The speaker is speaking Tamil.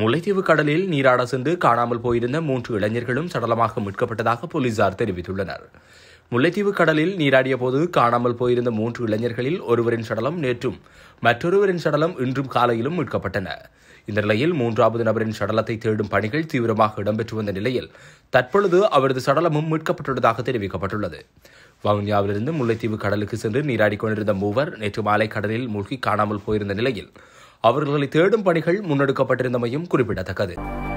முல்லைத்தீவு கடலில் நீராட சென்று காணாமல் போயிருந்த மூன்று இளைஞர்களும் சடலமாக மீட்கப்பட்டதாக போலீசார் தெரிவித்துள்ளனர் முல்லைத்தீவு கடலில் நீராடிய போது காணாமல் போயிருந்த மூன்று இளைஞர்களில் ஒருவரின் சடலம் நேற்றும் மற்றொருவரின் சடலம் இன்றும் காலையிலும் மீட்கப்பட்டன இந்த நிலையில் மூன்றாவது நபரின் சடலத்தை தேடும் பணிகள் தீவிரமாக இடம்பெற்று வந்த நிலையில் தற்பொழுது அவரது சடலமும் மீட்கப்பட்டுள்ளதாக தெரிவிக்கப்பட்டுள்ளது வவுனியாவிலிருந்து முல்லைத்தீவு கடலுக்கு சென்று நீராடிக் கொண்டிருந்த மூவர் நேற்று மாலை கடலில் மூழ்கி காணாமல் போயிருந்த நிலையில் அவர்களை தேடும் பணிகள் முன்னெடுக்கப்பட்டிருந்தமையும் குறிப்பிடத்தக்கது